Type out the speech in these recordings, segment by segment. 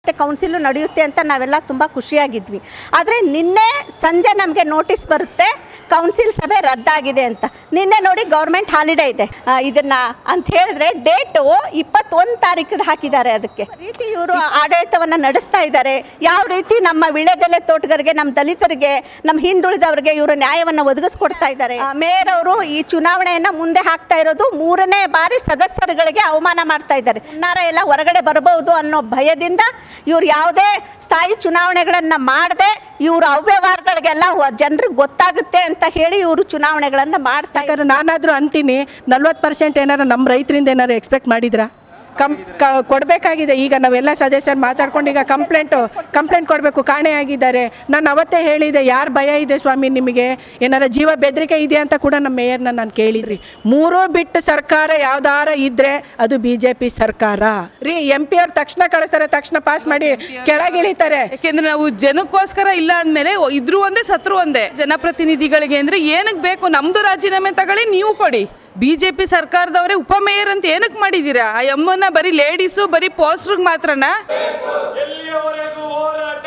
council ನಡೆಯುತ್ತೆ ಅಂತ ನಾವೆಲ್ಲ ತುಂಬ ಖುಷಿಯಾಗಿದ್ವಿ ಆದರೆ ನಿನ್ನೆ ಸಂಜೆ ನಮಗೆ ನೋಟಿಸ್ ಬರುತ್ತೆ ಕೌನ್ಸಿಲ್ ಸಭೆ ರದ್ದಾಗಿದೆ ಅಂತ ನಿನ್ನೆ ನೋಡಿ ಗೌರ್ಮೆಂಟ್ ಹಾಲಿಡೇ ಇದೆ ಆ, ಇದನ್ನ ಅಂತ ಹೇಳಿದ್ರೆ ಡೇಟು ಇಪ್ಪತ್ತೊಂದು ತಾರೀಕಿಗೆ ಹಾಕಿದ್ದಾರೆ ಅದಕ್ಕೆ ರೀತಿ ಇವರು ಆಡಳಿತವನ್ನು ನಡೆಸ್ತಾ ಇದ್ದಾರೆ ಯಾವ ರೀತಿ ನಮ್ಮ ವಿಳೆದೆಲೆ ತೋಟಗಾರರಿಗೆ ನಮ್ಮ ದಲಿತರಿಗೆ ನಮ್ಮ ಹಿಂದುಳಿದವರಿಗೆ ಇವರು ನ್ಯಾಯವನ್ನು ಒದಗಿಸ್ಕೊಡ್ತಾ ಇದ್ದಾರೆ ಆ, ಮೇಯರ್ ಅವರು ಈ ಚುನಾವಣೆಯನ್ನ ಮುಂದೆ ಹಾಕ್ತಾ ಇರೋದು ಮೂರನೇ ಬಾರಿ ಸದಸ್ಯರುಗಳಿಗೆ ಅವಮಾನ ಮಾಡ್ತಾ ಇದ್ದಾರೆ ಹುನ್ನಾರ ಎಲ್ಲ ಹೊರಗಡೆ ಬರಬಹುದು ಅನ್ನೋ ಭಯದಿಂದ ಇವ್ರು ಯಾವುದೇ ಸ್ಥಾಯಿ ಚುನಾವಣೆಗಳನ್ನ ಮಾಡದೆ ಇವ್ರ ಅವ್ಯವಹಾರಗಳಿಗೆಲ್ಲ ಜನರಿಗೆ ಗೊತ್ತಾಗುತ್ತೆ ಅಂತ ಹೇಳಿ ಇವರು ಚುನಾವಣೆಗಳನ್ನ ಮಾಡ್ತಾ ಇದ್ದಾರೆ ಯಾಕಂದ್ರೆ ನಾನಾದರೂ ಅಂತೀನಿ ನಲ್ವತ್ತು ಪರ್ಸೆಂಟ್ ಏನಾರು ನಮ್ಮ ರೈತರಿಂದ ಏನಾರು ಎಕ್ಸ್ಪೆಕ್ಟ್ ಮಾಡಿದ್ರಾ ಕಂ ಕ ಕೊಡಬೇಕಾಗಿದೆ ಈಗ ನಾವೆಲ್ಲ ಸದಸ್ಯರು ಮಾತಾಡ್ಕೊಂಡು ಈಗ ಕಂಪ್ಲೇಂಟು ಕಂಪ್ಲೇಂಟ್ ಕೊಡಬೇಕು ಕಾಣೆಯಾಗಿದ್ದಾರೆ ನಾನು ಅವತ್ತೇ ಹೇಳಿದೆ ಯಾರು ಭಯ ಇದೆ ಸ್ವಾಮಿ ನಿಮಗೆ ಏನಾರ ಜೀವ ಬೆದರಿಕೆ ಇದೆ ಅಂತ ಕೂಡ ನಮ್ಮ ಮೇಯರ್ನ ನಾನು ಕೇಳಿದ್ರಿ ಮೂರೂ ಬಿಟ್ಟು ಸರ್ಕಾರ ಯಾವ್ದಾರ ಇದ್ರೆ ಅದು ಬಿ ಜೆ ಪಿ ಸರ್ಕಾರ ರೀ ಎಂ ಪಿ ಅವ್ರು ತಕ್ಷಣ ಕಳಿಸ್ತಾರೆ ತಕ್ಷಣ ಪಾಸ್ ಮಾಡಿ ಕೆಳಗಿಳಿತಾರೆ ಯಾಕೆಂದ್ರೆ ನಾವು ಜನಕ್ಕೋಸ್ಕರ ಇಲ್ಲ ಅಂದ್ಮೇಲೆ ಒ- ಇದ್ರು ಒಂದೇ ಸತ್ರು ಒಂದೇ ಜನಪ್ರತಿನಿಧಿಗಳಿಗೆ ಅಂದ್ರೆ ಏನಕ್ಕೆ ಬೇಕು ನಮ್ದು ರಾಜೀನಾಮೆ ತಗೊಳ್ಳಿ ನೀವು ಕೊಡಿ ಬಿಜೆಪಿ ಸರ್ಕಾರದವರೇ ಉಪಮೇಯರ್ ಅಂತ ಏನಕ್ಕೆ ಮಾಡಿದ್ದೀರಾ ಆ ಅಮ್ಮನ ಬರೀ ಲೇಡೀಸು ಬರೀ ಪೋಸ್ಟ್ರಿಗೆ ಮಾತ್ರನಾ ಎಲ್ಲಿಯವರೆಗೂ ಹೋರಾಟ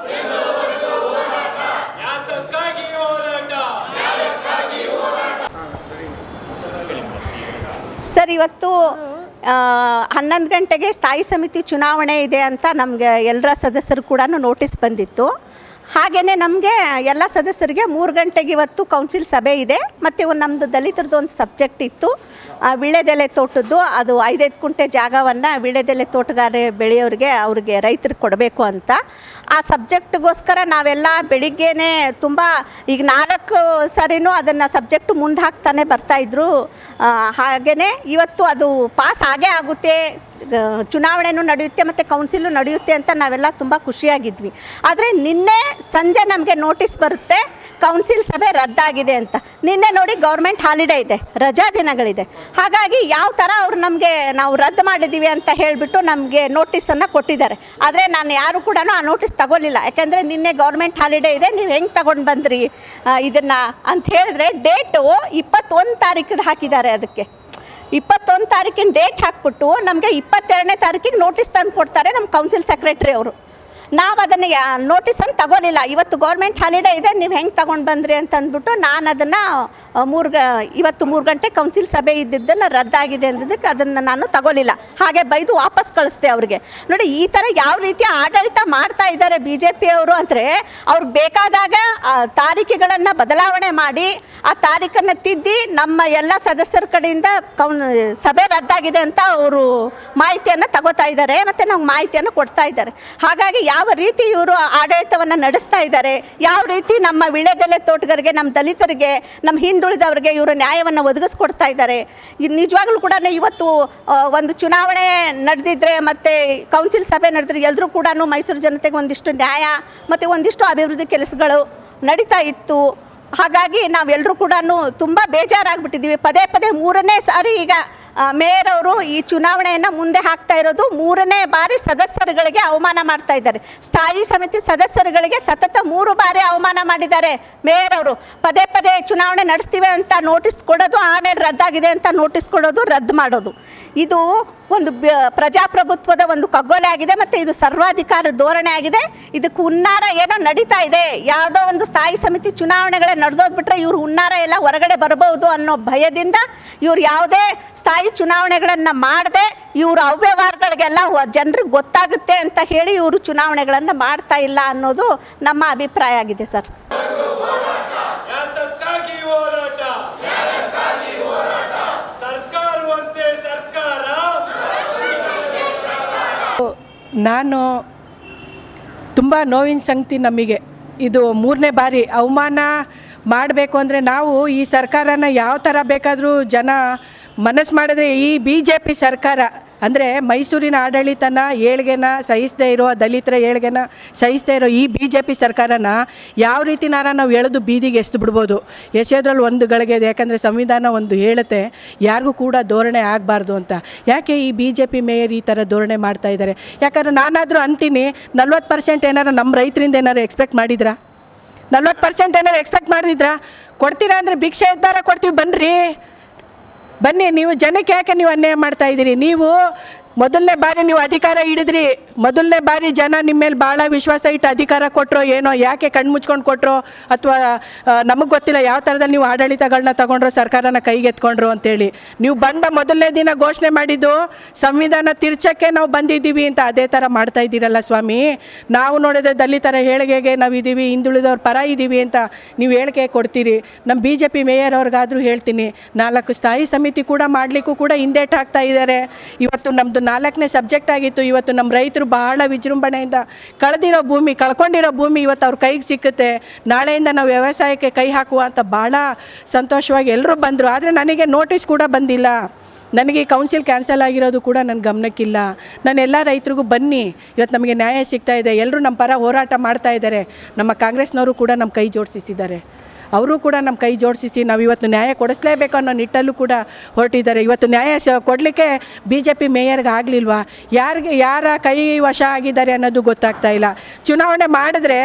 ಯಾತಕ್ಕಾಗಿ ಹೋರಾಟ ಸರ್ ಇವತ್ತು ಆ, ಹನ್ನೊಂದು ಗಂಟೆಗೆ ಸ್ಥಾಯಿ ಸಮಿತಿ ಚುನಾವಣೆ ಇದೆ ಅಂತ ನಮಗೆ ಎಲ್ಲರ ಸದಸ್ಯರು ಕೂಡ ನೋಟಿಸ್ ಬಂದಿತ್ತು ಹಾಗೆಯೇ ನಮಗೆ ಎಲ್ಲ ಸದಸ್ಯರಿಗೆ ಮೂರು ಗಂಟೆಗೆ ಇವತ್ತು ಕೌನ್ಸಿಲ್ ಸಭೆ ಇದೆ ಮತ್ತು ಒಂದು ನಮ್ಮದು ದಲಿತರದ್ದು ಒಂದು ಸಬ್ಜೆಕ್ಟ್ ಇತ್ತು ಆ, ವಿಳೆದೆಲೆ ತೋಟದ್ದು ಅದು ಐದೈದು ಕುಂಟೆ ಜಾಗವನ್ನು ವಿಳೆದೆಲೆ ತೋಟಗಾರ ಬೆಳೆಯೋರಿಗೆ ಅವ್ರಿಗೆ ರೈತರಿಗೆ ಕೊಡಬೇಕು ಅಂತ ಆ ಸಬ್ಜೆಕ್ಟ್ಗೋಸ್ಕರ ನಾವೆಲ್ಲ ಬೆಳಿಗ್ಗೆನೇ ತುಂಬ ಈಗ ನಾಲ್ಕು ಸರಿನೂ ಅದನ್ನು ಸಬ್ಜೆಕ್ಟ್ ಮುಂದೆ ಹಾಕ್ತಾನೆ ಬರ್ತಾಯಿದ್ರು ಹಾಗೆಯೇ ಇವತ್ತು ಅದು ಪಾಸ್ ಆಗೇ ಆಗುತ್ತೆ ಆ, ಚುನಾವಣೆನೂ ನಡೆಯುತ್ತೆ ಮತ್ತು ಕೌನ್ಸಿಲು ನಡೆಯುತ್ತೆ ಅಂತ ನಾವೆಲ್ಲ ತುಂಬ ಖುಷಿಯಾಗಿದ್ವಿ ಆದರೆ ನಿನ್ನೆ ಸಂಜೆ ನಮಗೆ ನೋಟಿಸ್ ಬರುತ್ತೆ ಕೌನ್ಸಿಲ್ ಸಭೆ ರದ್ದಾಗಿದೆ ಅಂತ ನಿನ್ನೆ ನೋಡಿ ಗೌರ್ಮೆಂಟ್ ಹಾಲಿಡೇ ಇದೆ ರಜಾ ದಿನಗಳಿದೆ ಹಾಗಾಗಿ ಯಾವ ಥರ ಅವ್ರು ನಮಗೆ ನಾವು ರದ್ದು ಮಾಡಿದ್ದೀವಿ ಅಂತ ಹೇಳಿಬಿಟ್ಟು ನಮಗೆ ನೋಟಿಸನ್ನು ಕೊಟ್ಟಿದ್ದಾರೆ ಆದರೆ ನಾನು ಯಾರು ಕೂಡ ಆ ನೋಟಿಸ್ ತಗೊಳ್ಳಿಲ್ಲ ಯಾಕೆಂದರೆ ನಿನ್ನೆ ಗೌರ್ಮೆಂಟ್ ಹಾಲಿಡೇ ಇದೆ ನೀವು ಹೆಂಗೆ ತಗೊಂಡು ಬಂದ್ರಿ ಇದನ್ನು ಅಂತ ಹೇಳಿದ್ರೆ ಡೇಟು ಇಪ್ಪತ್ತೊಂದು ತಾರೀಕಿಗೆ ಹಾಕಿದ್ದಾರೆ ಅದಕ್ಕೆ ಇಪ್ಪತ್ತೊಂದು ತಾರೀಕಿನ ಡೇಟ್ ಹಾಕ್ಬಿಟ್ಟು ನಮಗೆ ಇಪ್ಪತ್ತೆರಡನೇ ತಾರೀಕಿಗೆ ನೋಟಿಸ್ ತಂದು ಕೊಡ್ತಾರೆ ನಮ್ಮ ಕೌನ್ಸಿಲ್ ಸೆಕ್ರೆಟ್ರಿ ಅವರು ನಾವು ಅದನ್ನು ಯಾ ನೋಟಿಸನ್ನು ತಗೊಳ್ಳಿಲ್ಲ ಇವತ್ತು ಗೌರ್ಮೆಂಟ್ ಹಾಲಿಡೇ ಇದೆ ನೀವು ಹೆಂಗೆ ತಗೊಂಡು ಬಂದ್ರಿ ಅಂತ ಅಂದ್ಬಿಟ್ಟು ನಾನು ಅದನ್ನು ಮೂರು ಗ ಇವತ್ತು ಮೂರು ಗಂಟೆ ಕೌನ್ಸಿಲ್ ಸಭೆ ಇದ್ದಿದ್ದನ್ನು ರದ್ದಾಗಿದೆ ಅಂದಿದ್ದಕ್ಕೆ ಅದನ್ನು ನಾನು ತಗೊಳ್ಳಿಲ್ಲ ಹಾಗೆ ಬೈದು ವಾಪಸ್ ಕಳಿಸ್ದೆ ಅವ್ರಿಗೆ ನೋಡಿ ಈ ಥರ ಯಾವ ರೀತಿ ಆಡಳಿತ ಮಾಡ್ತಾ ಇದ್ದಾರೆ ಬಿ ಜೆ ಪಿಯವರು ಅಂದರೆ ಅವ್ರಿಗೆ ಬೇಕಾದಾಗ ಆ ತಾರೀಖುಗಳನ್ನು ಬದಲಾವಣೆ ಮಾಡಿ ಆ ತಾರೀಖನ್ನು ತಿದ್ದಿ ನಮ್ಮ ಎಲ್ಲ ಸದಸ್ಯರ ಕಡೆಯಿಂದ ಕೌನ್ ಸಭೆ ರದ್ದಾಗಿದೆ ಅಂತ ಅವರು ಮಾಹಿತಿಯನ್ನು ತಗೋತಾ ಇದ್ದಾರೆ ಮತ್ತು ನಮ್ಗೆ ಮಾಹಿತಿಯನ್ನು ಕೊಡ್ತಾ ಇದ್ದಾರೆ ಹಾಗಾಗಿ ಯಾವ ರೀತಿ ಇವರು ಆಡಳಿತವನ್ನು ನಡೆಸ್ತಾ ಇದ್ದಾರೆ ಯಾವ ರೀತಿ ನಮ್ಮ ವಿಳೆದೆಲೆ ತೋಟಗಾರರಿಗೆ ನಮ್ಮ ದಲಿತರಿಗೆ ನಮ್ಮ ಹಿಂದುಳಿದವರಿಗೆ ಇವರು ನ್ಯಾಯವನ್ನು ಒದಗಿಸ್ಕೊಡ್ತಾ ಇದ್ದಾರೆ ಇದು ನಿಜವಾಗ್ಲೂ ಕೂಡ ಇವತ್ತು ಆ, ಒಂದು ಚುನಾವಣೆ ನಡೆದಿದ್ರೆ ಮತ್ತು ಕೌನ್ಸಿಲ್ ಸಭೆ ನಡೆದ್ರೆ ಎಲ್ಲರೂ ಕೂಡ ಮೈಸೂರು ಜನತೆಗೆ ಒಂದಿಷ್ಟು ನ್ಯಾಯ ಮತ್ತು ಒಂದಿಷ್ಟು ಅಭಿವೃದ್ಧಿ ಕೆಲಸಗಳು ನಡೀತಾ ಇತ್ತು ಹಾಗಾಗಿ ನಾವೆಲ್ಲರೂ ಕೂಡ ತುಂಬ ಬೇಜಾರಾಗ್ಬಿಟ್ಟಿದ್ದೀವಿ ಪದೇ ಪದೇ ಮೂರನೇ ಸಾರಿ ಈಗ ಆ, ಮೇಯರ್ ಅವರು ಈ ಚುನಾವಣೆಯನ್ನು ಮುಂದೆ ಹಾಕ್ತಾ ಇರೋದು ಮೂರನೇ ಬಾರಿ ಸದಸ್ಯರುಗಳಿಗೆ ಅವಮಾನ ಮಾಡ್ತಾ ಇದ್ದಾರೆ ಸ್ಥಾಯಿ ಸಮಿತಿ ಸದಸ್ಯರುಗಳಿಗೆ ಸತತ ಮೂರು ಬಾರಿ ಅವಮಾನ ಮಾಡಿದ್ದಾರೆ ಮೇಯರ್ ಅವರು ಪದೇ ಪದೇ ಚುನಾವಣೆ ನಡೆಸ್ತೀವಿ ಅಂತ ನೋಟಿಸ್ ಕೊಡೋದು ಆಮೇಲೆ ರದ್ದಾಗಿದೆ ಅಂತ ನೋಟಿಸ್ ಕೊಡೋದು ರದ್ದು ಮಾಡೋದು ಇದು ಒಂದು ಬ- ಪ್ರಜಾಪ್ರಭುತ್ವದ ಒಂದು ಕಗ್ಗೊಲೆ ಆಗಿದೆ ಮತ್ತು ಇದು ಸರ್ವಾಧಿಕಾರ ಧೋರಣೆ ಆಗಿದೆ ಇದಕ್ಕೆ ಹುನ್ನಾರ ಏನೋ ನಡೀತಾ ಇದೆ ಯಾವುದೋ ಒಂದು ಸ್ಥಾಯಿ ಸಮಿತಿ ಚುನಾವಣೆಗಳೇ ನಡೆದೋಗ್ಬಿಟ್ರೆ ಇವ್ರು ಹುನ್ನಾರ ಎಲ್ಲ ಹೊರಗಡೆ ಬರಬಹುದು ಅನ್ನೋ ಭಯದಿಂದ ಇವ್ರು ಯಾವುದೇ ಸ್ಥಾಯಿ ಚುನಾವಣೆಗಳನ್ನು ಮಾಡದೆ ಇವ್ರ ಅವ್ಯವಹಾರಗಳಿಗೆಲ್ಲ ಜನರಿಗೆ ಗೊತ್ತಾಗುತ್ತೆ ಅಂತ ಹೇಳಿ ಇವರು ಚುನಾವಣೆಗಳನ್ನು ಮಾಡ್ತಾ ಇಲ್ಲ ಅನ್ನೋದು ನಮ್ಮ ಅಭಿಪ್ರಾಯ ಆಗಿದೆ ಸರ್ ಯಾತಕ್ಕಾಗಿ ಹೋರಾಟ ಸರ್ಕಾರವಂತೆ ಸರ್ಕಾರ ನಾನು ತುಂಬ ನೋವಿನ ಸಂಗತಿ ನಮಗೆ ಇದು ಮೂರನೇ ಬಾರಿ ಅವಮಾನ ಮಾಡಬೇಕು ಅಂದರೆ ನಾವು ಈ ಸರ್ಕಾರನ ಯಾವ ಥರ ಬೇಕಾದರೂ ಜನ ಮನಸ್ಸು ಮಾಡಿದ್ರೆ ಈ ಬಿ ಜೆ ಪಿ ಸರ್ಕಾರ ಅಂದರೆ ಮೈಸೂರಿನ ಆಡಳಿತನ ಏಳ್ಗೆನ ಸಹಿಸದೇ ಇರೋ ದಲಿತರ ಏಳ್ಗೆನ ಸಹಿಸದೇ ಇರೋ ಈ ಬಿ ಜೆ ಪಿ ಸರ್ಕಾರನ ಯಾವ ರೀತಿನಾರ ನಾವು ಎಳೆದು ಬೀದಿಗೆ ಎಸ್ದು ಬಿಡ್ಬೋದು ಎಸೆಯೋದ್ರಲ್ಲಿ ಒಂದು ಗಳಿಗೆ ಇದೆ ಯಾಕಂದರೆ ಸಂವಿಧಾನ ಒಂದು ಹೇಳುತ್ತೆ ಯಾರಿಗೂ ಕೂಡ ಧೋರಣೆ ಆಗಬಾರ್ದು ಅಂತ ಯಾಕೆ ಈ ಬಿ ಜೆ ಪಿ ಮೇಯರ್ ಈ ಥರ ಧೋರಣೆ ಮಾಡ್ತಾ ಇದ್ದಾರೆ ಯಾಕಂದ್ರೆ ನಾನಾದರೂ ಅಂತೀನಿ ನಲ್ವತ್ತು ಪರ್ಸೆಂಟ್ ಏನಾರು ನಮ್ಮ ರೈತರಿಂದ ಏನಾರು ಎಕ್ಸ್ಪೆಕ್ಟ್ ಮಾಡಿದ್ರಾ ನಲ್ವತ್ತು ಪರ್ಸೆಂಟ್ ಏನಾರು ಎಕ್ಸ್ಪೆಕ್ಟ್ ಮಾಡಿದ್ರಾ ಕೊಡ್ತೀರಾ ಅಂದರೆ ಭಿಕ್ಷೆ ಇದ್ದಾರ ಕೊಡ್ತೀವಿ ಬನ್ನಿರಿ ಬನ್ನಿ ನೀವು ಜನಕ್ಕೆ ಯಾಕೆ ನೀವು ಅನ್ಯಾಯ ಮಾಡ್ತಾ ಇದ್ದೀರಿ ನೀವು ಮೊದಲನೇ ಬಾರಿ ನೀವು ಅಧಿಕಾರ ಹಿಡಿದ್ರಿ ಮೊದಲನೇ ಬಾರಿ ಜನ ನಿಮ್ಮ ಮೇಲೆ ಭಾಳ ವಿಶ್ವಾಸ ಇಟ್ಟು ಅಧಿಕಾರ ಕೊಟ್ಟರೋ ಏನೋ ಯಾಕೆ ಕಣ್ಣು ಮುಚ್ಕೊಂಡು ಕೊಟ್ಟರೋ ಅಥವಾ ನಮಗೆ ಗೊತ್ತಿಲ್ಲ ಯಾವ ಥರದಲ್ಲಿ ನೀವು ಆಡಳಿತಗಳನ್ನ ತಗೊಂಡ್ರೋ ಸರ್ಕಾರನ ಕೈಗೆ ಎತ್ಕೊಂಡ್ರು ಅಂತೇಳಿ ನೀವು ಬಂದ ಮೊದಲನೇ ದಿನ ಘೋಷಣೆ ಮಾಡಿದ್ದು ಸಂವಿಧಾನ ತಿರ್ಚಕ್ಕೆ ನಾವು ಬಂದಿದ್ದೀವಿ ಅಂತ ಅದೇ ಥರ ಮಾಡ್ತಾ ಇದ್ದೀರಲ್ಲ ಸ್ವಾಮಿ ನಾವು ನೋಡಿದ್ರೆ ದಲಿತರ ಹೇಳಿಕೆಗೆ ನಾವು ಇದ್ದೀವಿ ಹಿಂದುಳಿದವ್ರ ಪರ ಇದ್ದೀವಿ ಅಂತ ನೀವು ಹೇಳಿಕೆ ಕೊಡ್ತೀರಿ ನಮ್ಮ ಬಿ ಜೆ ಪಿ ಮೇಯರ್ ಅವ್ರಿಗಾದರೂ ಹೇಳ್ತೀನಿ ನಾಲ್ಕು ಸ್ಥಾಯಿ ಸಮಿತಿ ಕೂಡ ಮಾಡಲಿಕ್ಕೂ ಕೂಡ ಹಿಂದೇಟ್ ಹಾಕ್ತಾ ಇದ್ದಾರೆ ಇವತ್ತು ನಮ್ಮದು ನಾಲ್ಕನೇ ಸಬ್ಜೆಕ್ಟ್ ಆಗಿತ್ತು ಇವತ್ತು ನಮ್ಮ ರೈತರು ಬಹಳ ವಿಜೃಂಭಣೆಯಿಂದ ಕಳೆದಿರೋ ಭೂಮಿ ಕಳ್ಕೊಂಡಿರೋ ಭೂಮಿ ಇವತ್ತು ಅವ್ರ ಕೈಗೆ ಸಿಕ್ಕುತ್ತೆ ನಾಳೆಯಿಂದ ನಾವು ವ್ಯವಸಾಯಕ್ಕೆ ಕೈ ಹಾಕುವ ಅಂತ ಭಾಳ ಸಂತೋಷವಾಗಿ ಎಲ್ಲರೂ ಬಂದರು ಆದರೆ ನನಗೆ ನೋಟಿಸ್ ಕೂಡ ಬಂದಿಲ್ಲ ನನಗೆ ಈ ಕೌನ್ಸಿಲ್ ಕ್ಯಾನ್ಸಲ್ ಆಗಿರೋದು ಕೂಡ ನನ್ನ ಗಮನಕ್ಕಿಲ್ಲ ನಾನು ಎಲ್ಲ ರೈತರಿಗೂ ಬನ್ನಿ ಇವತ್ತು ನಮಗೆ ನ್ಯಾಯ ಸಿಗ್ತಾ ಇದೆ ಎಲ್ಲರೂ ನಮ್ಮ ಪರ ಹೋರಾಟ ಮಾಡ್ತಾ ಇದ್ದಾರೆ ನಮ್ಮ ಕಾಂಗ್ರೆಸ್ನವರು ಕೂಡ ನಮ್ಮ ಕೈ ಜೋಡಿಸಿದ್ದಾರೆ ಅವರು ಕೂಡ ನಮ್ಮ ಕೈ ಜೋಡಿಸಿ ನಾವು ಇವತ್ತು ನ್ಯಾಯ ಕೊಡಿಸ್ಲೇಬೇಕು ಅನ್ನೋ ನಿಟ್ಟಲ್ಲೂ ಕೂಡ ಹೊರಟಿದ್ದಾರೆ ಇವತ್ತು ನ್ಯಾಯ ಸ ಕೊಡಲಿಕ್ಕೆ ಬಿ ಜೆ ಪಿ ಮೇಯರ್ಗೆ ಆಗಲಿಲ್ವಾ ಯಾರಿಗೆ ಯಾರ ಕೈ ವಶ ಆಗಿದ್ದಾರೆ ಅನ್ನೋದು ಗೊತ್ತಾಗ್ತಾ ಇಲ್ಲ ಚುನಾವಣೆ ಮಾಡಿದ್ರೆ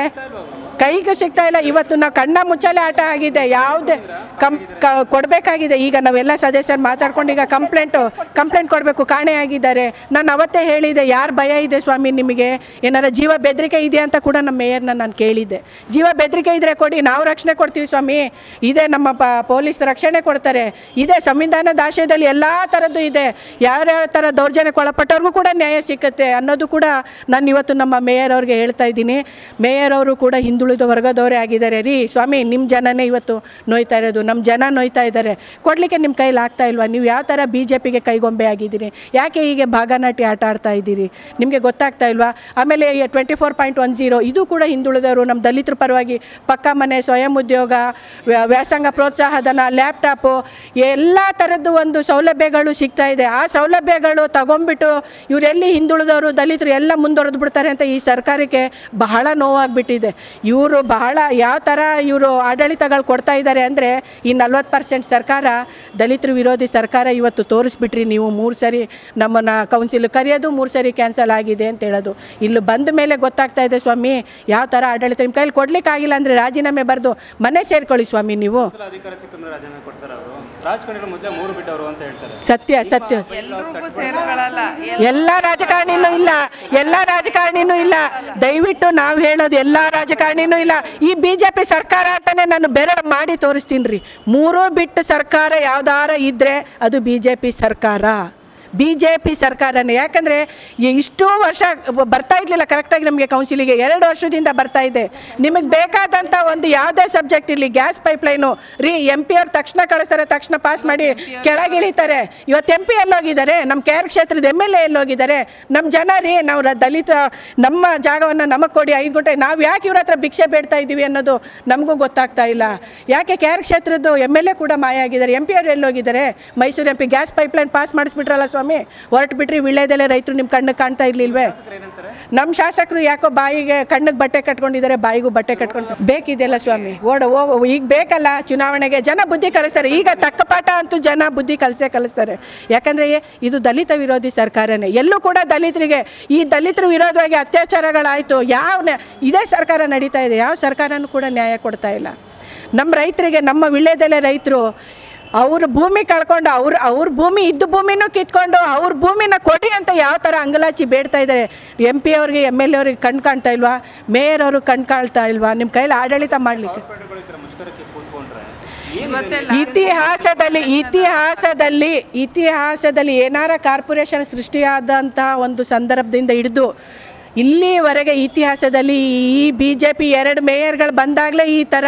ಕೈಗೆ ಸಿಗ್ತಾ ಇಲ್ಲ ಇವತ್ತು ನಾವು ಕಣ್ಣ ಮುಚ್ಚಲೆ ಆಟ ಆಗಿದೆ ಯಾವುದೇ ಕಂ ಕ ಕೊಡಬೇಕಾಗಿದೆ ಈಗ ನಾವೆಲ್ಲ ಸದಸ್ಯರು ಮಾತಾಡ್ಕೊಂಡು ಈಗ ಕಂಪ್ಲೇಂಟು ಕಂಪ್ಲೇಂಟ್ ಕೊಡಬೇಕು ಕಾಣೆಯಾಗಿದ್ದಾರೆ ನಾನು ಅವತ್ತೇ ಹೇಳಿದೆ ಯಾರು ಭಯ ಇದೆ ಸ್ವಾಮಿ ನಿಮಗೆ ಏನಾರ ಜೀವ ಬೆದರಿಕೆ ಇದೆ ಅಂತ ಕೂಡ ನಮ್ಮ ಮೇಯರ್ನ ನಾನು ಕೇಳಿದ್ದೆ ಜೀವ ಬೆದರಿಕೆ ಇದ್ದರೆ ಕೊಡಿ ನಾವು ರಕ್ಷಣೆ ಕೊಡ್ತೀವಿ ಸ್ವಾಮಿ ಇದೇ ನಮ್ಮ ಪ ಪೊಲೀಸ್ ರಕ್ಷಣೆ ಕೊಡ್ತಾರೆ ಇದೇ ಸಂವಿಧಾನದ ಆಶಯದಲ್ಲಿ ಎಲ್ಲ ಥರದ್ದು ಇದೆ ಯಾರ್ಯಾವ ಥರ ದೌರ್ಜನ್ಯಕ್ಕೆ ಒಳಪಟ್ಟವ್ರಿಗೂ ಕೂಡ ನ್ಯಾಯ ಸಿಕ್ಕುತ್ತೆ ಅನ್ನೋದು ಕೂಡ ನಾನು ಇವತ್ತು ನಮ್ಮ ಮೇಯರ್ ಅವ್ರಿಗೆ ಹೇಳ್ತಾ ಇದ್ದೀನಿ ಮೇಯರ್ ಅವರು ಕೂಡ ಹಿಂದುಳಿದ ವರ್ಗದವರೇ ಆಗಿದ್ದಾರೆ ರೀ ಸ್ವಾಮಿ ನಿಮ್ಮ ಜನನೇ ಇವತ್ತು ನೋಯ್ತಾ ಇರೋದು ನಮ್ಮ ಜನ ನೋಯ್ತಾ ಇದ್ದಾರೆ ಕೊಡಲಿಕ್ಕೆ ನಿಮ್ಮ ಕೈಲಿ ಆಗ್ತಾ ಇಲ್ವಾ ನೀವು ಯಾವ ಥರ ಬಿ ಜೆ ಪಿಗೆ ಕೈಗೊಂಬೆ ಆಗಿದ್ದೀರಿ ಯಾಕೆ ಹೀಗೆ ಭಾಗನಾಟಿ ಆಟ ಆಡ್ತಾ ಇದ್ದೀರಿ ನಿಮಗೆ ಗೊತ್ತಾಗ್ತಾ ಇಲ್ವಾ ಆಮೇಲೆ twenty four point one zero ಇದು ಕೂಡ ಹಿಂದುಳಿದವರು ನಮ್ಮ ದಲಿತರ ಪರವಾಗಿ ಪಕ್ಕ ಮನೆ ಸ್ವಯಂ ಉದ್ಯೋಗ ವ್ಯ- ವ್ಯಾಸಂಗ ಪ್ರೋತ್ಸಾಹಧನ ಲ್ಯಾಪ್ಟಾಪು ಎಲ್ಲ ಥರದ್ದು ಒಂದು ಸೌಲಭ್ಯಗಳು ಸಿಗ್ತಾ ಇದೆ ಆ ಸೌಲಭ್ಯಗಳು ತಗೊಂಡ್ಬಿಟ್ಟು ಇವರೆಲ್ಲಿ ಹಿಂದುಳಿದವರು ದಲಿತರು ಎಲ್ಲ ಮುಂದುವರೆದು ಬಿಡ್ತಾರೆ ಅಂತ ಈ ಸರ್ಕಾರಕ್ಕೆ ಬಹಳ ನೋವಾಗ್ಬಿಟ್ಟಿದೆ ಇವರು ಬಹಳ ಯಾವ ಥರ ಇವರು ಆಡಳಿತಗಳು ಕೊಡ್ತಾ ಇದ್ದಾರೆ ಅಂದರೆ ಈ ನಲ್ವತ್ತು ಪರ್ಸೆಂಟ್ ಸರ್ಕಾರ ದಲಿತರು ವಿರೋಧಿ ಸರ್ಕಾರ ಇವತ್ತು ತೋರಿಸ್ಬಿಟ್ರಿ ನೀವು ಮೂರು ಸರಿ ನಮ್ಮನ್ನು ಕೌನ್ಸಿಲ್ ಕರೆಯೋದು ಮೂರು ಸರಿ ಕ್ಯಾನ್ಸಲ್ ಆಗಿದೆ ಅಂತ ಹೇಳೋದು ಇಲ್ಲಿ ಬಂದ ಮೇಲೆ ಗೊತ್ತಾಗ್ತಾ ಇದೆ ಸ್ವಾಮಿ ಯಾವ ಥರ ಆಡಳಿತ ನಿಮ್ಮ ಕೈಲಿ ಕೊಡ್ಲಿಕ್ಕಾಗಿಲ್ಲ ಅಂದರೆ ರಾಜೀನಾಮೆ ಬರೆದು ಮನೆ ಸೇರ್ಕೊಳ್ಳಿ ಸ್ವಾಮಿ ನೀವು ಸಲ ಅಧಿಕಾರ ಸಿಕ್ಕಂದ್ರೆ ರಾಜೀನಾಮೆ ಕೊಡ್ತಾರೆ ಅವರು ರಾಜಕಾರಣಿಗಳು ಮೊದಲೇ ಮೂರು ಬಿಟ್ಟವರು ಅಂತ ಹೇಳ್ತಾರೆ ಸತ್ಯ ಸತ್ಯ ಎಲ್ರಿಗೂ ಸೇರ್ಕೊಳ್ಳಲ್ಲ ಎಲ್ಲ ರಾಜಕಾರಣಿನೂ ಇಲ್ಲ ಎಲ್ಲ ರಾಜಕಾರಣಿನೂ ಇಲ್ಲ ದಯವಿಟ್ಟು ನಾವು ಹೇಳೋದು ಎಲ್ಲ ರಾಜಕಾರಣಿನೂ ಇಲ್ಲ ಈ ಬಿ ಜೆ ಪಿ ಸರ್ಕಾರ ಅಂತಾನೆ ನಾನು ಬೆರಳು ಮಾಡಿ ತೋರಿಸ್ತೀನಿ ರೀ ಮೂರೂ ಬಿಟ್ಟು ಸರ್ಕಾರ ಯಾವ್ದಾರ ಇದ್ದರೆ ಅದು ಬಿ ಜೆ ಪಿ ಸರ್ಕಾರ ಬಿ ಜೆ ಪಿ ಸರ್ಕಾರನೇ ಯಾಕಂದರೆ ಇಷ್ಟು ವರ್ಷ ಬರ್ತಾ ಇರಲಿಲ್ಲ ಕರೆಕ್ಟಾಗಿ ನಮಗೆ ಕೌನ್ಸಿಲಿಗೆ ಎರಡು ವರ್ಷದಿಂದ ಬರ್ತಾ ಇದೆ ನಿಮಗೆ ಬೇಕಾದಂಥ ಒಂದು ಯಾವುದೇ ಸಬ್ಜೆಕ್ಟ್ ಇರಲಿ ಗ್ಯಾಸ್ ಪೈಪ್ಲೈನು ರೀ ಎಂ ಪಿ ಅವ್ರು ತಕ್ಷಣ ಕಳಿಸ್ತಾರೆ ತಕ್ಷಣ ಪಾಸ್ ಮಾಡಿ ಕೆಳಗಿಳಿತಾರೆ ಇವತ್ತು ಎಂ ಪಿ ಎಲ್ಲೋಗಿದ್ದಾರೆ ನಮ್ಮ ಕೆ ಆರ್ ಕ್ಷೇತ್ರದ ಎಮ್ ಎಲ್ ಎ ಎಲ್ಲೋಗಿದ್ದಾರೆ ನಮ್ಮ ಜನ ರೀ ನಾವು ರ- ದಲಿತ ನಮ್ಮ ಜಾಗವನ್ನು ನಮಗೆ ಕೊಡಿ ಐದು ಗಂಟೆ ನಾವು ಯಾಕೆ ಇವ್ರ ಹತ್ರ ಭಿಕ್ಷೆ ಬೇಡ್ತಾ ಇದ್ದೀವಿ ಅನ್ನೋದು ನಮಗೂ ಗೊತ್ತಾಗ್ತಾ ಇಲ್ಲ ಯಾಕೆ ಕೆ ಆರ್ ಕ್ಷೇತ್ರದ್ದು ಎಮ್ ಎಲ್ ಎ ಕೂಡ ಮಾಯ ಆಗಿದ್ದಾರೆ ಎಂ ಪಿ ಅವ್ರು ಎಲ್ಲೋಗಿದ್ದಾರೆ Mysuru MP gas pipeline pass ಮಾಡಿಸ್ಬಿಟ್ರಲ್ಲ ಸ್ವಾಮಿ ಹೊರಟು ಬಿಟ್ರಿ ವಿಳ್ಯದಲ್ಲೇ ರೈತರು ನಿಮ್ಮ ಕಣ್ಣಿಗೆ ಕಾಣ್ತಾ ಇರ್ಲಿಲ್ವೇ ನಮ್ಮ ಶಾಸಕರು ಯಾಕೋ ಬಾಯಿಗೆ ಕಣ್ಣಿಗೆ ಬಟ್ಟೆ ಕಟ್ಕೊಂಡಿದ್ದಾರೆ ಬಾಯಿಗೂ ಬಟ್ಟೆ ಕಟ್ಕೊಂಡು ಬೇಕಿದೆಯಲ್ಲ ಸ್ವಾಮಿ ಓಡ ಹೋಗು ಈಗ ಬೇಕಲ್ಲ ಚುನಾವಣೆಗೆ ಜನ ಬುದ್ಧಿ ಕಲಿಸ್ತಾರೆ ಈಗ ತಕ್ಕ ಪಾಠ ಅಂತೂ ಜನ ಬುದ್ಧಿ ಕಲಿಸೇ ಕಲಿಸ್ತಾರೆ ಯಾಕಂದರೆ ಇದು ದಲಿತ ವಿರೋಧಿ ಸರ್ಕಾರನೇ ಎಲ್ಲೂ ಕೂಡ ದಲಿತರಿಗೆ ಈ ದಲಿತರ ವಿರೋಧವಾಗಿ ಅತ್ಯಾಚಾರಗಳಾಯಿತು ಯಾವ ನ್ಯಾ- ಇದೇ ಸರ್ಕಾರ ನಡೀತಾ ಇದೆ ಯಾವ ಸರ್ಕಾರನೂ ಕೂಡ ನ್ಯಾಯ ಕೊಡ್ತಾ ಇಲ್ಲ ನಮ್ಮ ರೈತರಿಗೆ ನಮ್ಮ ವಿಳ್ಯದಲ್ಲೇ ರೈತರು ಅವ್ರ ಭೂಮಿ ಕಳ್ಕೊಂಡು ಅವ್ರ ಅವ್ರ ಭೂಮಿ ಇದ್ದ ಭೂಮಿನೂ ಕಿತ್ಕೊಂಡು ಅವ್ರ ಭೂಮಿನ ಕೊಡಿ ಅಂತ ಯಾವ ಥರ ಅಂಗಲಾಚಿ ಬೇಡ್ತಾ ಇದ್ದಾರೆ ಎಂ ಪಿ ಅವ್ರಿಗೆ ಎಮ್ ಎಲ್ ಎ ಅವ್ರಿಗೆ ಕಣ್ ಕಾಣ್ತಾ ಇಲ್ವಾ ಮೇಯರ್ ಅವರು ಕಣ್ ಕಾಣ್ತಾ ಇಲ್ವಾ ನಿಮ್ಮ ಕೈಲಿ ಆಡಳಿತ ಮಾಡಲಿಕ್ಕೆ ಮುಷ್ಕರಕ್ಕೆ ಕೂತ್ಕೊಂಡ್ರೆ ಇವತ್ತೆಲ್ಲ ಇತಿಹಾಸದಲ್ಲಿ ಇತಿಹಾಸದಲ್ಲಿ ಇತಿಹಾಸದಲ್ಲಿ ಏನಾರ ಕಾರ್ಪೊರೇಷನ್ ಸೃಷ್ಟಿಯಾದಂಥ ಒಂದು ಸಂದರ್ಭದಿಂದ ಹಿಡಿದು ಇಲ್ಲಿವರೆಗೆ ಇತಿಹಾಸದಲ್ಲಿ ಈ ಬಿ ಜೆ ಪಿ ಎರಡು ಮೇಯರ್ಗಳು ಬಂದಾಗಲೇ ಈ ಥರ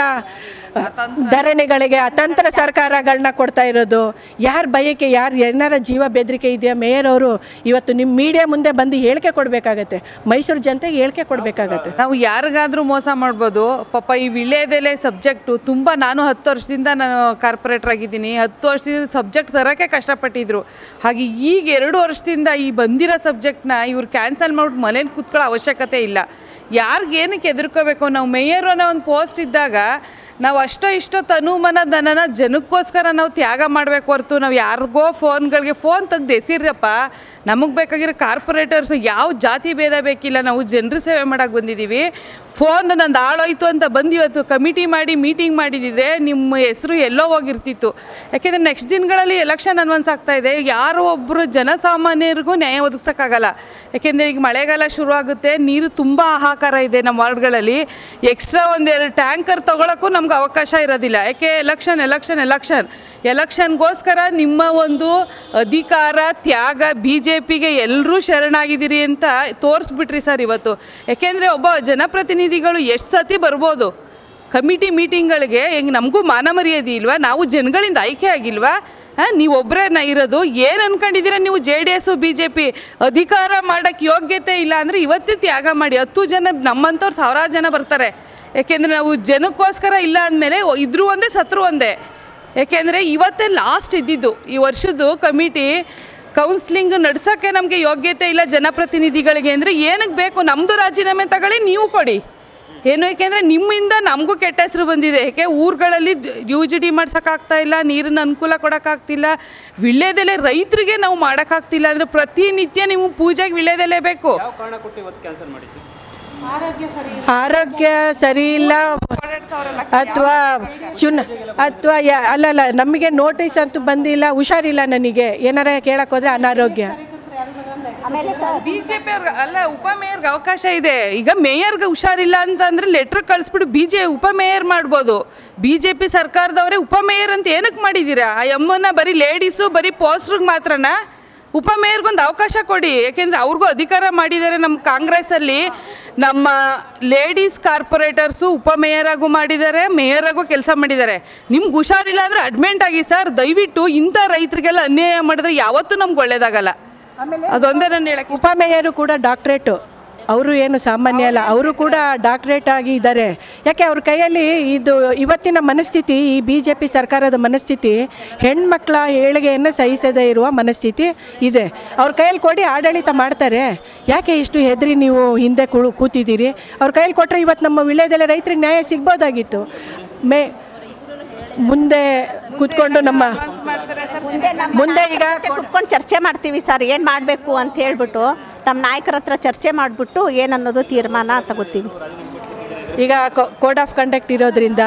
ಧರಣಿಗಳಿಗೆ ಅತಂತ್ರ ಸರ್ಕಾರಗಳನ್ನ ಕೊಡ್ತಾ ಇರೋದು ಯಾರ ಭಯಕ್ಕೆ ಯಾರು ಏನಾರ ಜೀವ ಬೆದರಿಕೆ ಇದೆಯಾ ಮೇಯರ್ ಅವರು ಇವತ್ತು ನಿಮ್ಮ ಮೀಡಿಯಾ ಮುಂದೆ ಬಂದು ಹೇಳಿಕೆ ಕೊಡಬೇಕಾಗತ್ತೆ ಮೈಸೂರು ಜನತೆಗೆ ಹೇಳಿಕೆ ಕೊಡಬೇಕಾಗತ್ತೆ ನಾವು ಯಾರಿಗಾದ್ರೂ ಮೋಸ ಮಾಡ್ಬೋದು ಪಾಪ ಈ ವಿಳ್ಯದೆಲೆ ಸಬ್ಜೆಕ್ಟು ತುಂಬ ನಾನು ಹತ್ತು ವರ್ಷದಿಂದ ನಾನು ಕಾರ್ಪೊರೇಟರ್ ಆಗಿದ್ದೀನಿ ಹತ್ತು ವರ್ಷದಿಂದ ಸಬ್ಜೆಕ್ಟ್ ತರೋಕ್ಕೆ ಕಷ್ಟಪಟ್ಟಿದ್ರು ಹಾಗೆ ಈಗ ಎರಡು ವರ್ಷದಿಂದ ಈ ಬಂದಿರೋ ಸಬ್ಜೆಕ್ಟ್ನ ಇವ್ರು ಕ್ಯಾನ್ಸಲ್ ಮಾಡ್ಬಿಟ್ಟು ಮನೇಲಿ ಕೂತ್ಕೊಳ್ಳೋ ಅವಶ್ಯಕತೆ ಇಲ್ಲ ಯಾರಿಗೆ ಏನಕ್ಕೆ ಎದುರ್ಕೋಬೇಕು ನಾವು ಮೇಯರ್ ಅನ್ನೋ ಒಂದು ಪೋಸ್ಟ್ ಇದ್ದಾಗ ನಾವು ಅಷ್ಟೋ ಇಷ್ಟೋ ತನು ಮನ ಧನನ ಜನಕ್ಕೋಸ್ಕರ ನಾವು ತ್ಯಾಗ ಮಾಡಬೇಕು ಹೊರ್ತು ನಾವು ಯಾರಿಗೋ ಫೋನ್ಗಳಿಗೆ ಫೋನ್ ತೆಗ್ದು ಎಸಿರಪ್ಪ ನಮಗೆ ಬೇಕಾಗಿರೋ ಕಾರ್ಪೊರೇಟರ್ಸು ಯಾವ ಜಾತಿ ಭೇದ ಬೇಕಿಲ್ಲ ನಾವು ಜನರ ಸೇವೆ ಮಾಡಕ್ಕೆ ಬಂದಿದ್ದೀವಿ ಫೋನ್ ನಂದು ಹಾಳೋಯ್ತು ಅಂತ ಬಂದು ಇವತ್ತು ಕಮಿಟಿ ಮಾಡಿ ಮೀಟಿಂಗ್ ಮಾಡಿದಿದ್ರೆ ನಿಮ್ಮ ಹೆಸರು ಎಲ್ಲೋ ಹೋಗಿರ್ತಿತ್ತು ಯಾಕೆಂದರೆ ನೆಕ್ಸ್ಟ್ ದಿನಗಳಲ್ಲಿ ಎಲೆಕ್ಷನ್ ಅನ್ವನ್ಸ್ ಆಗ್ತಾ ಇದೆ ಯಾರೋ ಒಬ್ಬರು ಜನಸಾಮಾನ್ಯರಿಗೂ ನ್ಯಾಯ ಒದಗಿಸೋಕ್ಕಾಗಲ್ಲ ಯಾಕೆಂದರೆ ಈಗ ಮಳೆಗಾಲ ಶುರು ಆಗುತ್ತೆ ನೀರು ತುಂಬ ಹಾಹಾಕಾರ ಇದೆ ನಮ್ಮ ವಾರ್ಡ್ಗಳಲ್ಲಿ ಎಕ್ಸ್ಟ್ರಾ ಒಂದೆರಡು ಟ್ಯಾಂಕರ್ ತೊಗೊಳಕ್ಕೂ ನಮ್ಗೆ ಅವಕಾಶ ಇರೋದಿಲ್ಲ ಯಾಕೆ ಎಲೆಕ್ಷನ್ ಎಲೆಕ್ಷನ್ ಎಲೆಕ್ಷನ್ ಎಲೆಕ್ಷನ್ಗೋಸ್ಕರ ನಿಮ್ಮ ಒಂದು ಅಧಿಕಾರ ತ್ಯಾಗ ಬಿ ಜೆ ಪಿಗೆ ಎಲ್ಲರೂ ಶರಣಾಗಿದ್ದೀರಿ ಅಂತ ತೋರಿಸ್ಬಿಟ್ರಿ ಸರ್ ಇವತ್ತು ಯಾಕೆಂದರೆ ಒಬ್ಬ ಜನಪ್ರತಿನಿಧಿಗಳು ಎಷ್ಟು ಸತಿ ಬರ್ಬೋದು ಕಮಿಟಿ ಮೀಟಿಂಗ್ಗಳಿಗೆ ಹೆಂಗೆ ನಮಗೂ ಮಾನ ಮರ್ಯಾದೆ ಇಲ್ವಾ ನಾವು ಜನಗಳಿಂದ ಆಯ್ಕೆ ಆಗಿಲ್ವಾ ನೀವು ಒಬ್ಬರೇ ಇರೋದು ಏನು ಅನ್ಕೊಂಡಿದ್ದೀರಾ ನೀವು JDS BJP ಅಧಿಕಾರ ಮಾಡೋಕ್ಕೆ ಯೋಗ್ಯತೆ ಇಲ್ಲ ಅಂದರೆ ಇವತ್ತೇ ತ್ಯಾಗ ಮಾಡಿ ಹತ್ತು ಜನ ನಮ್ಮಂಥವ್ರು ಸಾವಿರಾರು ಜನ ಬರ್ತಾರೆ ಯಾಕೆಂದರೆ ನಾವು ಜನಕ್ಕೋಸ್ಕರ ಇಲ್ಲ ಅಂದಮೇಲೆ ಇದ್ರೂ ಒಂದೇ ಸತ್ರು ಒಂದೇ ಯಾಕೆಂದರೆ ಇವತ್ತೇ ಲಾಸ್ಟ್ ಇದ್ದಿದ್ದು ಈ ವರ್ಷದ್ದು ಕಮಿಟಿ ಕೌನ್ಸ್ಲಿಂಗ್ ನಡ್ಸೋಕ್ಕೆ ನಮಗೆ ಯೋಗ್ಯತೆ ಇಲ್ಲ ಜನಪ್ರತಿನಿಧಿಗಳಿಗೆ ಅಂದರೆ ಏನಕ್ಕೆ ಬೇಕು ನಮ್ಮದು ರಾಜೀನಾಮೆ ತಗೊಳ್ಳಿ ನೀವು ಕೊಡಿ ಏನು ಯಾಕೆಂದರೆ ನಿಮ್ಮಿಂದ ನಮಗೂ ಕೆಟ್ಟ ಹೆಸರು ಬಂದಿದೆ ಯಾಕೆ ಊರುಗಳಲ್ಲಿ ಯು ಜಿ ಡಿ ಮಾಡ್ಸೋಕ್ಕಾಗ್ತಾ ಇಲ್ಲ ನೀರಿನ ಅನುಕೂಲ ಕೊಡೋಕ್ಕಾಗ್ತಿಲ್ಲ ವಿಳ್ಯದೆಲೆ ರೈತರಿಗೆ ನಾವು ಮಾಡೋಕ್ಕಾಗ್ತಿಲ್ಲ ಅಂದರೆ ಪ್ರತಿನಿತ್ಯ ನೀವು ಪೂಜೆಗೆ ವಿಳ್ಯದೆಲೆ ಬೇಕು ಯಾವ ಕಾರಣ ಕೊಟ್ಟು ಇವತ್ತು ಕ್ಯಾನ್ಸಲ್ ಮಾಡಿದ್ದು ಆರೋಗ್ಯ ಸರಿ ಇಲ್ಲ ಅಥವಾ ಚುನ ಅಥವಾ ಅಲ್ಲಲ್ಲ ನಮಗೆ ನೋಟಿಸ್ ಅಂತೂ ಬಂದಿಲ್ಲ ಹುಷಾರಿಲ್ಲ ನನಗೆ ಏನಾರ ಕೇಳಕ್ಕೆ ಹೋದ್ರೆ ಅನಾರೋಗ್ಯ ಬಿ ಜೆ ಪಿ ಅವ್ರಿಗೆ ಅಲ್ಲ ಉಪ ಮೇಯರ್ಗೆ ಅವಕಾಶ ಇದೆ ಈಗ ಮೇಯರ್ಗೆ ಹುಷಾರಿಲ್ಲ ಅಂತ ಅಂದ್ರೆ ಲೆಟ್ರ್ ಕಳಿಸ್ಬಿಟ್ಟು ಬಿ ಜೆ ಉಪ ಮೇಯರ್ ಮಾಡ್ಬೋದು ಬಿ ಜೆ ಪಿ ಸರ್ಕಾರದವರೇ ಉಪ ಮೇಯರ್ ಅಂತ ಏನಕ್ಕೆ ಮಾಡಿದ್ದೀರಾ ಆ ಅಮ್ಮನ ಬರೀ ಲೇಡೀಸು ಬರೀ ಪೋಸ್ಟ್ರಿಗೆ ಮಾತ್ರನಾ ಉಪ ಮೇಯರ್ಗೊಂದು ಅವಕಾಶ ಕೊಡಿ ಯಾಕೆಂದರೆ ಅವ್ರಿಗೂ ಅಧಿಕಾರ ಮಾಡಿದ್ದಾರೆ ನಮ್ಮ ಕಾಂಗ್ರೆಸ್ಸಲ್ಲಿ ನಮ್ಮ ಲೇಡೀಸ್ ಕಾರ್ಪೊರೇಟರ್ಸು ಉಪ ಮೇಯರಾಗೂ ಮಾಡಿದ್ದಾರೆ ಮೇಯರಾಗೂ ಕೆಲಸ ಮಾಡಿದ್ದಾರೆ ನಿಮ್ಗೆ ಹುಷಾರಿಲ್ಲ ಅಂದರೆ ಅಡ್ಮೆಂಟ್ ಆಗಿ ಸರ್ ದಯವಿಟ್ಟು ಇಂಥ ರೈತರಿಗೆಲ್ಲ ಅನ್ಯಾಯ ಮಾಡಿದ್ರೆ ಯಾವತ್ತೂ ನಮ್ಗೆ ಒಳ್ಳೇದಾಗಲ್ಲ ಅದೊಂದೇ ನಾನು ಹೇಳಕ್ಕೆ ಉಪಮೇಯರು ಕೂಡ ಡಾಕ್ಟ್ರೇಟು ಅವರು ಏನು ಸಾಮಾನ್ಯ ಅಲ್ಲ ಅವರು ಕೂಡ ಡಾಕ್ಟ್ರೇಟ್ ಆಗಿ ಇದ್ದಾರೆ ಯಾಕೆ ಅವ್ರ ಕೈಯಲ್ಲಿ ಇದು ಇವತ್ತಿನ ಮನಸ್ಥಿತಿ ಈ ಬಿ ಜೆ ಪಿ ಸರ್ಕಾರದ ಮನಸ್ಥಿತಿ ಹೆಣ್ಮಕ್ಳ ಏಳಿಗೆಯನ್ನು ಸಹಿಸದೇ ಇರುವ ಮನಸ್ಥಿತಿ ಇದೆ ಅವ್ರ ಕೈಯಲ್ಲಿ ಕೊಡಿ ಆಡಳಿತ ಮಾಡ್ತಾರೆ ಯಾಕೆ ಇಷ್ಟು ಹೆದರಿ ನೀವು ಹಿಂದೆ ಕುಳು ಕೂತಿದ್ದೀರಿ ಅವ್ರ ಕೈಯಲ್ಲಿ ಕೊಟ್ಟರೆ ಇವತ್ತು ನಮ್ಮ ವಿಳ್ಯದೆಲೆ ರೈತರಿಗೆ ನ್ಯಾಯ ಸಿಗ್ಬೋದಾಗಿತ್ತು ಮೇ ಮುಂದೆ ಕೂತ್ಕೊಂಡು ನಮ್ಮ ಮುಂದೆ ಈಗ ಕುತ್ಕೊಂಡು ಚರ್ಚೆ ಮಾಡ್ತೀವಿ ಸರ್ ಏನು ಮಾಡಬೇಕು ಅಂತ ಹೇಳ್ಬಿಟ್ಟು ನಮ್ಮ ನಾಯಕರ ಹತ್ರ ಚರ್ಚೆ ಮಾಡಿಬಿಟ್ಟು ಏನನ್ನೋದು ತೀರ್ಮಾನ ತಗೋತೀವಿ ಈಗ ಕೋಡ್ ಆಫ್ ಕಂಡಕ್ಟ್ ಇರೋದ್ರಿಂದ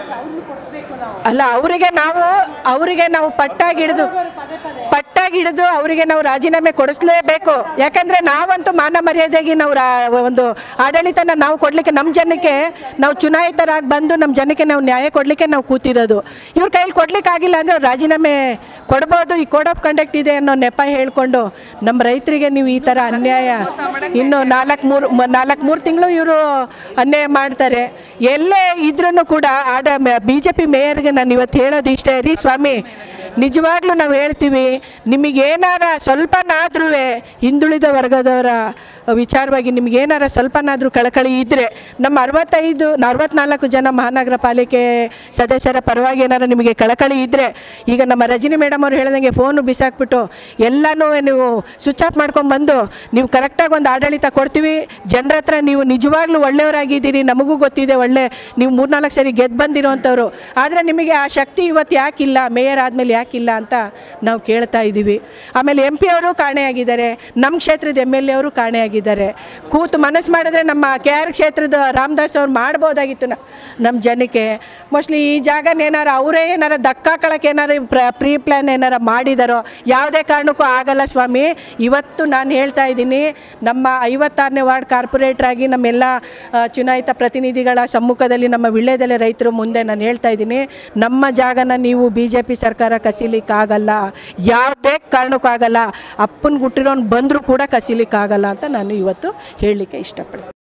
ಅಲ್ಲ ಅವರಿಗೆ ನಾವು ಅವರಿಗೆ ನಾವು ಪಟ್ಟಾಗಿ ಹಿಡಿದು ಪಟ್ಟಾಗಿ ಹಿಡಿದು ಅವರಿಗೆ ನಾವು ರಾಜೀನಾಮೆ ಕೊಡಿಸ್ಲೇಬೇಕು ಯಾಕಂದ್ರೆ ನಾವಂತೂ ಮಾನ ಮರ್ಯಾದೆಗೆ ನಾವು ರಾ- ಒಂದು ಆಡಳಿತನ ನಾವು ಕೊಡ್ಲಿಕ್ಕೆ ನಮ್ಮ ಜನಕ್ಕೆ ನಾವು ಚುನಾಯಿತರಾಗಿ ಬಂದು ನಮ್ಮ ಜನಕ್ಕೆ ನಾವು ನ್ಯಾಯ ಕೊಡ್ಲಿಕ್ಕೆ ನಾವು ಕೂತಿರೋದು ಇವ್ರ ಕೈಯಲ್ಲಿ ಕೊಡ್ಲಿಕ್ಕೆ ಆಗಿಲ್ಲ ಅಂದ್ರೆ ಅವ್ರು ರಾಜೀನಾಮೆ ಕೊಡ್ಬೋದು ಈ ಕೋಡ್ ಆಫ್ ಕಂಡಕ್ಟ್ ಇದೆ ಅನ್ನೋ ನೆಪ ಹೇಳ್ಕೊಂಡು ನಮ್ಮ ರೈತರಿಗೆ ನೀವು ಈ ಥರ ಅನ್ಯಾಯ ಇನ್ನು ನಾಲ್ಕು ಮೂರು ನಾಲ್ಕು ಮೂರು ತಿಂಗಳು ಇವರು ಅನ್ಯಾಯ ಮಾಡ್ತಾರೆ ಎಲ್ಲೇ ಇದ್ರೂ ಕೂಡ ಆಡ ಬಿ ಜೆ ಪಿ ಮೇಯರ್ಗೆ ನಾನು ಇವತ್ತು ಹೇಳೋದು ಇಷ್ಟೇ ರೀ ಸ್ವಾಮಿ ನಿಜವಾಗ್ಲೂ ನಾವು ಹೇಳ್ತೀವಿ ನಿಮಗೇನಾರ ಸ್ವಲ್ಪನಾದ್ರೂ ಹಿಂದುಳಿದ ವರ್ಗದವರ ವಿಚಾರವಾಗಿ ನಿಮಗೇನಾರ ಸ್ವಲ್ಪನಾದರೂ ಕಳಕಳಿ ಇದ್ದರೆ ನಮ್ಮ ಅರವತ್ತೈದು ಅರವತ್ನಾಲ್ಕು ಜನ ಮಹಾನಗರ ಪಾಲಿಕೆ ಸದಸ್ಯರ ಪರವಾಗಿ ಏನಾರ ನಿಮಗೆ ಕಳಕಳಿ ಇದ್ದರೆ ಈಗ ನಮ್ಮ ರಜನಿ ಮೇಡಮ್ ಅವ್ರು ಹೇಳ್ದಂಗೆ ಫೋನು ಬಿಸಾಕ್ಬಿಟ್ಟು ಎಲ್ಲನೂ ನೀವು ಸ್ವಿಚ್ ಆಫ್ ಮಾಡ್ಕೊಂಡ್ಬಂದು ನೀವು ಕರೆಕ್ಟಾಗಿ ಒಂದು ಆಡಳಿತ ಕೊಡ್ತೀವಿ ಜನರ ಹತ್ರ ನೀವು ನಿಜವಾಗ್ಲೂ ಒಳ್ಳೆಯವರಾಗಿದ್ದೀರಿ ನಮಗೂ ಗೊತ್ತಿದೆ ಒಳ್ಳೆ ನೀವು ಮೂರ್ನಾಲ್ಕು ಸರಿ ಗೆದ್ದು ಬಂದಿರೋವಂಥವ್ರು ಆದರೆ ನಿಮಗೆ ಆ ಶಕ್ತಿ ಇವತ್ತು ಯಾಕಿಲ್ಲ ಮೇಯರ್ ಆದಮೇಲೆ ಯಾಕಿಲ್ಲ ಅಂತ ನಾವು ಕೇಳ್ತಾ ಇದ್ದೀವಿ ಆಮೇಲೆ ಎಂ ಪಿ ಅವರು ಕಾಣೆಯಾಗಿದ್ದಾರೆ ನಮ್ಮ ಕ್ಷೇತ್ರದ ಎಮ್ ಎಲ್ ಎ ಅವರು ಕಾಣೆಯಾಗಿದ್ದಾರೆ ಕೂತು ಮನಸ್ಸು ಮಾಡಿದ್ರೆ ನಮ್ಮ ಕೆ ಆರ್ ಕ್ಷೇತ್ರದ ರಾಮದಾಸ್ ಅವ್ರು ಮಾಡ್ಬೋದಾಗಿತ್ತು ನ- ನಮ್ಮ ಜನಕ್ಕೆ ಮೋಸ್ಟ್ಲಿ ಈ ಜಾಗನ ಏನಾರು ಅವರೇ ಏನಾರ ದಕ್ಕಾಕಳಕ್ಕೆ ಏನಾರು ಪ್ರ ಪ್ರೀ ಪ್ಲ್ಯಾನ್ ಏನಾರ ಮಾಡಿದಾರೋ ಯಾವುದೇ ಕಾರಣಕ್ಕೂ ಆಗಲ್ಲ ಸ್ವಾಮಿ ಇವತ್ತು ನಾನು ಹೇಳ್ತಾ ಇದ್ದೀನಿ ನಮ್ಮ ಐವತ್ತಾರನೇ ವಾರ್ಡ್ ಕಾರ್ಪೊರೇಟರ್ ಆಗಿ ನಮ್ಮೆಲ್ಲ ಆ, ಚುನಾಯಿತ ಪ್ರತಿನಿಧಿಗಳ ಸಮ್ಮುಖದಲ್ಲಿ ನಮ್ಮ ವಿಳ್ಯದೆಲೆ ರೈತರು ಮುಂದೆ ನಾನು ಹೇಳ್ತಾ ಇದ್ದೀನಿ ನಮ್ಮ ಜಾಗನ ನೀವು ಬಿ ಜೆ ಪಿ ಸರ್ಕಾರ ಕಸಿಲಿಕ್ಕಾಗಲ್ಲ ಯಾವುದೇ ಕಾರಣಕ್ಕೂ ಆಗಲ್ಲ ಅಪ್ಪನ ಗುಟ್ಟಿರೋನು ಬಂದರೂ ಕೂಡ ಕಸಿಲಿಕ್ಕಾಗಲ್ಲ ಅಂತ ನಾನು ಇವತ್ತು ಹೇಳಲಿಕ್ಕೆ ಇಷ್ಟಪಡ್ತೀನಿ